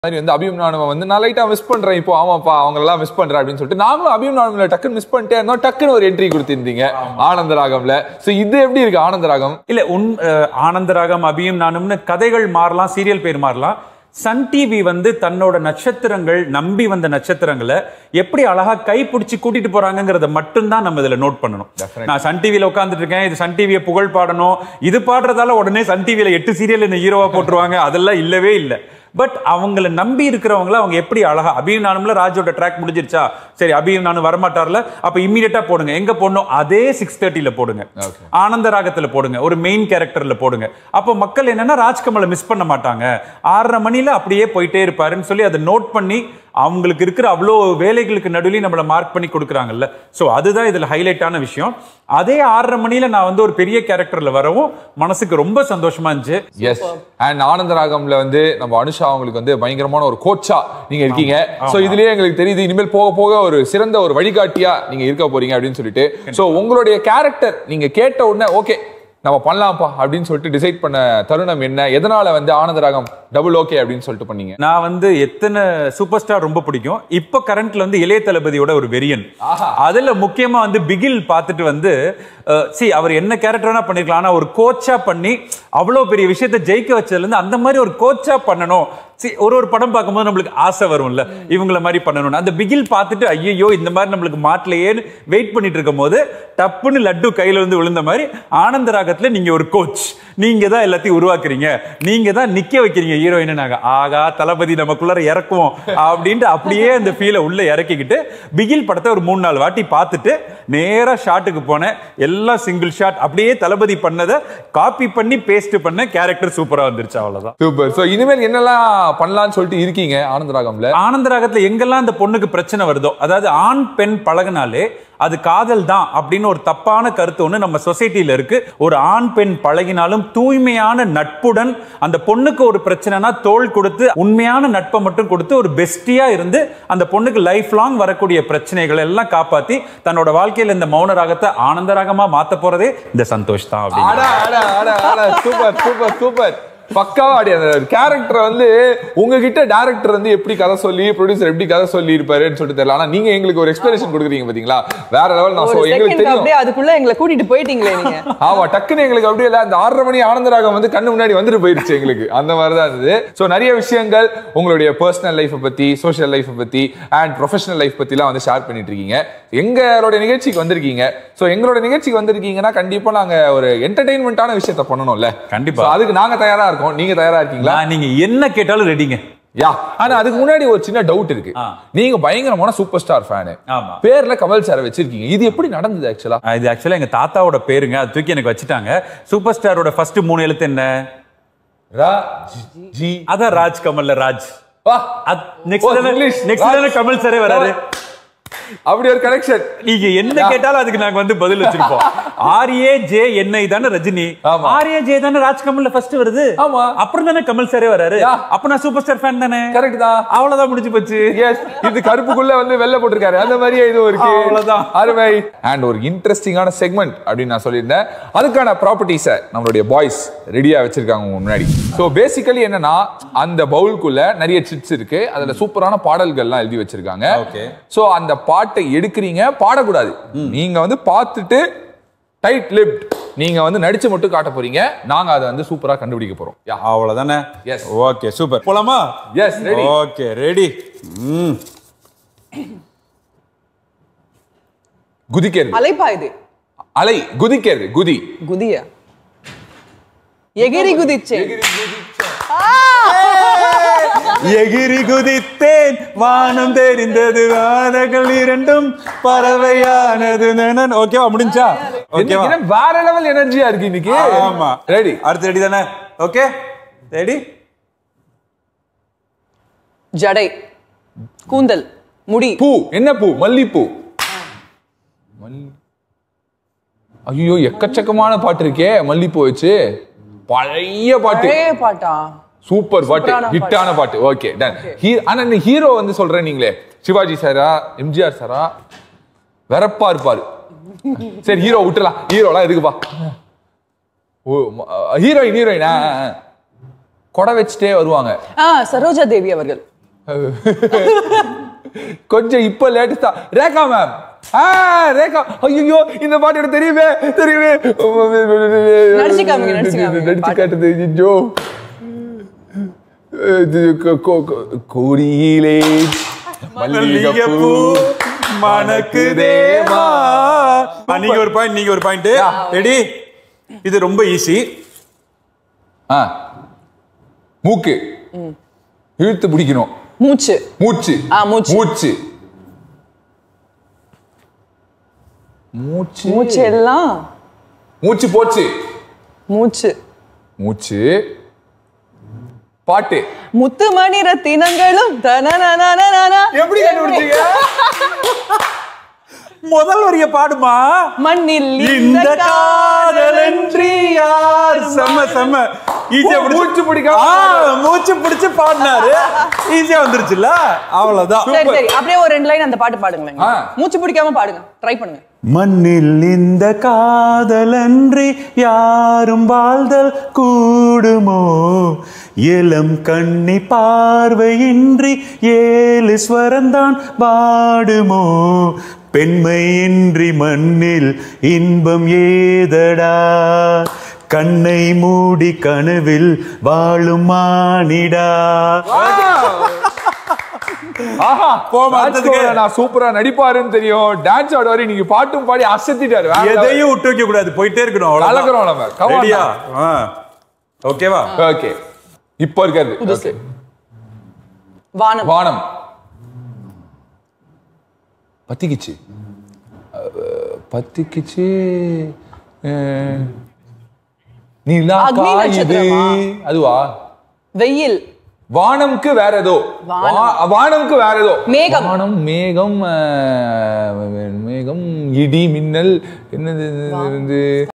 மாதிரி வந்து அபிமன்யானுவை வந்து நான் லைட்டா மிஸ் பண்றேன் இப்போ ஆமாப்பா அவங்க எல்லாம் மிஸ் பண்றேன் அப்படின்னு சொல்லிட்டு நாங்களும் அபிமன்யானுல டக்குன்னு மிஸ் பண்ணிட்டே இருந்தோம் டக்குன்னு ஒரு என்ட்ரி கொடுத்திருந்தீங்க ஆனந்த ராகம்ல சோ இது எப்படி இருக்கு ஆனந்த ராகம் இல்ல உன் அஹ், ஆனந்தராகம் அபியும் நானும்னு கதைகள் மாறலாம் சீரியல் பேர் மாறலாம் சன் டிவி வந்து தன்னோட நட்சத்திரங்கள் நம்பி வந்த நட்சத்திரங்களை எப்படி அழகா கைப்பிடிச்சு கூட்டிட்டு போறாங்கங்கிறத மட்டும்தான் நம்ம இதுல நோட் பண்ணணும் நான் சன் டிவில உட்கார்ந்துட்டு இருக்கேன் இது சன் டிவியை புகழ் பாடணும் இது பாடுறதால உடனே சன் டிவில எட்டு சீரியல் என்ன ஹீரோவா போட்டுருவாங்க அதெல்லாம் இல்லவே இல்லை பட் அவங்கள நம்பி இருக்கிறவங்கள அவங்க எப்படி அழகா அபியும் நானும்ல ராஜோட ட்ராக் முடிஞ்சிருச்சா சரி அபியும் நானும் வரமாட்டார்ல அப்ப இம்மீடியட்டா போடுங்க எங்க போடணும் அதே சிக்ஸ் தேர்ட்டில போடுங்க ஆனந்த ராகத்துல போடுங்க ஒரு மெயின் கேரக்டர்ல போடுங்க அப்போ மக்கள் என்னன்னா ராஜ்கமலை மிஸ் பண்ண மாட்டாங்க ஆறரை மணில அப்படியே போயிட்டே இருப்பாருன்னு சொல்லி அதை நோட் பண்ணி அவங்களுக்கு இருக்கிற அவ்வளோ வேலைகளுக்கு நடுவில் நம்மளை மார்க் பண்ணி கொடுக்குறாங்கல்ல ஸோ அதுதான் இதில் ஹைலைட்டான விஷயம் அதே ஆறரை மணியில நான் வந்து ஒரு பெரிய கேரக்டர்ல வரவும் மனசுக்கு ரொம்ப சந்தோஷமா இருந்துச்சு எஸ் அண்ட் ஆனந்த ராகம்ல வந்து நம்ம அனுஷா அவங்களுக்கு வந்து பயங்கரமான ஒரு கோச்சா நீங்க இருக்கீங்க சோ இதுலயே எங்களுக்கு தெரியுது இனிமேல் போக போக ஒரு சிறந்த ஒரு வழிகாட்டியா நீங்க இருக்க போறீங்க அப்படின்னு சொல்லிட்டு சோ உங்களுடைய கேரக்டர் நீங்க கேட்ட உடனே ஓகே நம்ம பண்ணலாம்ப்பா அப்படின்னு சொல்லிட்டு டிசைட் பண்ண தருணம் என்ன எதனால வந்து ஆனந்த ராகம் டபுள் ஓகே அப்படின்னு சொல்லிட்டு பண்ணீங்க நான் வந்து எத்தனை சூப்பர் ஸ்டார் ரொம்ப பிடிக்கும் இப்ப கரண்ட்ல வந்து இளைய தளபதியோட ஒரு வெறியன் அதுல முக்கியமா வந்து பிகில் பார்த்துட்டு வந்து சி அவர் என்ன கேரக்டர் வேணா பண்ணிருக்கலாம் ஆனா ஒரு கோச்சா பண்ணி அவ்வளவு பெரிய விஷயத்தை ஜெயிக்க வச்சதுல இருந்து அந்த மாதிரி ஒரு கோச்சா பண்ணணும் சி ஒரு ஒரு படம் பார்க்கும்போது நம்மளுக்கு ஆசை வரும்ல இவங்கள மாதிரி பண்ணணும்னு அந்த பிகில் பார்த்துட்டு ஐயோ இந்த மாதிரி நம்மளுக்கு மாட்டலையேன்னு வெயிட் பண்ணிட்டு இருக்கும் போது டப்புன்னு லட்டு கையில வந்து விழுந்த மாதிரி ஆனந்த ராகத்துல நீங்க ஒரு கோச் நீங்க தான் எல்லாத்தையும் உருவாக்குறீங்க நீங்க தான் நிக்க வைக்கிறீங்க ஹீரோயின் நாங்க ஆகா தளபதி நமக்குள்ளார இறக்குவோம் அப்படின்ட்டு அப்படியே அந்த ஃபீலை உள்ள இறக்கிக்கிட்டு பிகில் படத்தை ஒரு மூணு நாலு வாட்டி பார்த்துட்டு நேரா ஷாட்டுக்கு போனேன் எல்லாம் சிங்கிள் ஷாட் அப்படியே தளபதி பண்ணதை காப்பி பண்ணி பேஸ்ட் பண்ண கேரக்டர் சூப்பரா வந்துருச்சு அவ்வளவுதான் சூப்பர் சோ இனிமேல் என்னெல்லாம் பண்ணலாம்னு சொல்லிட்டு இருக்கீங்க ஆனந்த ராகம்ல ஆனந்த ராகத்துல எங்கெல்லாம் இந்த பொண்ணுக்கு பிரச்சனை வருதோ அதாவது ஆண் பெண் பழகுனாலே அது காதல் தான் அப்படின்னு ஒரு தப்பான கருத்து ஒண்ணு நம்ம சொசைட்டில இருக்கு ஒரு ஆண் பெண் பழகினாலும் தூய்மையான நட்புடன் அந்த பொண்ணுக்கு ஒரு பிரச்சனைனா தோள் கொடுத்து உண்மையான நட்பை மட்டும் கொடுத்து ஒரு பெஸ்டியா இருந்து அந்த பொண்ணுக்கு லைஃப் லாங் வரக்கூடிய பிரச்சனைகள் எல்லாம் காப்பாத்தி தன்னோட வாழ்க்கையில இந்த மௌன ராகத்தை ஆனந்த ராகமா மாத்த போறதே இந்த சந்தோஷ் தான் அப்படின்னு அட அட அட அட சூப்பர் சூப்பர் சூப்பர் பக்காவா அடி அந்த கேரக்டர் வந்து உங்ககிட்ட டேரக்டர் வந்து எப்படி கதை சொல்லி ப்ரொடியூசர் எப்படி கதை சொல்லி இருப்பாருன்னு சொல்லிட்டு தெரியல ஆனா நீங்க எங்களுக்கு ஒரு எக்ஸ்பிளனேஷன் கொடுக்குறீங்க பாத்தீங்களா வேற லெவல் நான் ஒரு so எங்களுக்கு செகண்ட் தெரியும் அப்படியே அதுக்குள்ள எங்களை கூட்டிட்டு போயிட்டீங்களே நீங்க ஆமா டக்குன்னு எங்களுக்கு அப்படியே இல்ல அந்த ஆறரை மணி ஆனந்தராகம் வந்து கண்ணு முன்னாடி வந்துட்டு போயிருச்சு எங்களுக்கு அந்த மாதிரி தான் இருந்தது சோ நிறைய விஷயங்கள் உங்களுடைய பர்சனல் லைஃப்பை பத்தி சோஷியல் லைஃப்பை பத்தி அண்ட் ப்ரொஃபஷனல் லைஃப் பத்திலாம் வந்து ஷேர் பண்ணிட்டு இருக்கீங்க எங்களோட நிகழ்ச்சிக்கு வந்திருக்கீங்க சோ எங்களோட நிகழ்ச்சிக்கு வந்திருக்கீங்கன்னா கண்டிப்பா நாங்க ஒரு என்டர்டைன்மெண்ட்டான விஷயத்த பண்ணணும்ல கண்டிப்பா. So அதுக்கு நாங்க தயாரா இருக்கோம் நீங்க தயாரா இருக்கீங்களா நான் நீங்க என்ன கேட்டாலும் ரெடிங்க யா ஆனா அதுக்கு முன்னாடி ஒரு சின்ன டவுட் இருக்கு ஆ. நீங்க பயங்கரமான சூப்பர் ஸ்டார் ஃபேனு ஆமா பேர்ல கமல் சாரை வச்சிருக்கீங்க இது எப்படி நடந்தது ஆக்சுவலா ஆ, இது ஆக்சுவலா எங்க தாத்தாவோட பேருங்க அது தூக்கி எனக்கு வச்சுட்டாங்க சூப்பர் ஸ்டாரோட ஃபர்ஸ்ட் மூணு எழுத்து என்ன ரா ஜி அதான் ராஜ் கமல்ல ராஜ் வா நெக்ஸ்ட் ஓ, English. நெக்ஸ்ட் தானே கமல் சாரே வராரு அப்படி ஒரு கனெக்ஷன் நீங்க என்ன கேட்டாலும் அதுக்கு நாங்க வந்து பதில் வச்சிருப்போம் ஆர்ஏ ஜே என்ஐ தானே ரஜினி ஆமா. ஆர்ஏ ஜே தானே ராஜ் கமல்ல ஃபர்ஸ்ட் வருது ஆமா. அப்புறம் தானே கமல் சாரே வராரு யா. அப்ப நான் சூப்பர் ஸ்டார் ஃபேன் தானே கரெக்ட் தான் அவ்வளவுதான் முடிஞ்சு போச்சு எஸ் இது கருப்புக்குள்ள வந்து வெள்ளை போட்டிருக்காரு அந்த மாதிரியே இது இருக்கு அவ்வளவுதான். அருமை அண்ட் ஒரு இன்ட்ரெஸ்டிங்கான செக்மெண்ட் அப்படின்னு நான் சொல்லியிருந்தேன் அதுக்கான ப்ராப்பர்ட்டிஸை நம்மளுடைய பாய்ஸ் ரெடியா வச்சிருக்காங்க உங்க முன்னாடி ஸோ பேசிக்கலி என்னன்னா அந்த பவுலுக்குள்ள நிறைய சிட்ஸ் இருக்கு அதுல சூப்பரான பாடல்கள்லாம் எழுதி வச்சிருக்காங்க Okay. ஸோ அந்த பாட்டை எடுக்கிறீங்க பாடக்கூடாது நீங்க வந்து பார்த்துட்டு டைட் லிப்ட் நீங்க வந்து நடிச்சு மட்டும் காட்ட போறீங்க நாங்க அதை வந்து சூப்பரா கண்டுபிடிக்க போறோம் யா அவ்வளவுதானே Yes. ஓகே சூப்பர் போலாமா எஸ் ரெடி ஓகே ரெடி ம் குதிக்கிறது அலைப்பா இது அலை குதிக்கிறது குதி குதியா எகிரி குதிச்சேன் எகிரி குதித்தேன் வானம் தெரிந்தது வானங்கள் இரண்டும் பறவையானது நனன். ஓகேவா முடிஞ்சா ஓகேவா என்ன வேற லெவல் எனர்ஜியா இருக்கு இன்னைக்கு ஆமா ரெடி அடுத்து ரெடி தானே ஓகே ரெடி ஜடை கூந்தல் முடி பூ என்ன பூ மல்லிப்பூ மல்லி ஐயோ எக்கச்சக்கமான பாட்டு இருக்கே மல்லிப்பூ வச்சு பழைய பாட்டு பழைய பாட்டா சூப்பர் பாட்டு சூப்பரான ஹிட்டான பாட்டு ஓகே டன் ஆனா இந்த ஹீரோ வந்து சொல்றேன் நீங்களே சிவாஜி சாரா எம்ஜிஆர் சாரா வெறப்பா இருப்பாரு சரி ஹீரோ விட்டுலாம் ஹீரோலாம் எதுக்குப்பா ஓ ஹீரோயின் ஹீரோயின் கொடை வச்சுட்டே வருவாங்க ஆ சரோஜா தேவி அவர்கள் கொஞ்சம் இப்ப லேட்டஸ்டா ரேகா மேம் ஆ ரேகா ஐயோ இந்த பாட்டு எனக்கு தெரியுமே தெரியுமே நடிச்சு காமிங்க, நடிச்சு காமிங்க. நடிச்சு காட்டுது ஐயோ இது கொ- கொ- கொ- கொடியிலே மல்லிகைப்பூ மணக்குதேவா ஆ, நீங்க ஒரு பாயிண்ட் நீங்க ஒரு பாயிண்ட் ரெடி இது ரொம்ப ஈஸி ஆ மூக்கு இழுத்து பிடிக்கணும் மூச்சு மூச்சு ஆ, மூச்சு. மூச்சு மூச்சு மூச்சு எல்லாம் மூச்சு போச்சு மூச்சு மூச்சு பாட்டு முத்து மணி ரத்தினங்களும் தனனனனனன. எப்படி கண்டுபிடிச்சீங்க முதல் வரிய பாடுமா மண்ணில் இந்த காதலன்றி யார் செம்ம செம்ம ஈஸியா ஓ, மூச்சு பிடிக்காம ஆ, மூச்சு பிடிச்சு பாடினாரு ஈஸியா வந்துருச்சுல்ல அவ்வளவுதான் சரி சரி அப்படியே ஒரு ரெண்டு லைன் அந்த பாட்டு பாடுங்களேன் ஆ. மூச்சு பிடிக்காம பாடுங்க ட்ரை பண்ணுங்க மண்ணில் இந்த காதலன்றி யாரும் வாழ்தல் கூடுமோ இளம் கண்ணி பார்வையின்றி ஏழு ஸ்வரந்தான் பாடுமோ பெண்மையின்றி மண்ணில் இன்பம் ஏதடா கண்ணை மூடி கனவில் வாழும் மானிடா ஆஹா போமா, அடுத்ததுக்கு. ராஜ்குமார் நான் சூப்பரா நடிப்பாருன்னு தெரியும் டான்ஸ் ஆடுவாரு நீங்க பாட்டும் பாடி அசத்திட்டாரு வேற level. எதையும் விட்டு வைக்க கூடாது போயிட்டே இருக்கணும் கலக்குறோம் நம்ம. Come on ரெடியா ஓகேவா ஓகே இப்போ இருக்காது புதுசு. Okay. வானம் வானம் பத்திக்கிச்சு அஹ், பத்திக்கிச்சு அஹ், நிலா அக்னி காயுது நட்சத்திரமா? அதுவா வெயில் வானம்க்கு வேற ஏதோ வானம். வா- வானம்க்கு வேற ஏதோ மேகம். வானம் மேகம் அஹ், மேகம் இடி மின்னல் என்னது இது வந்து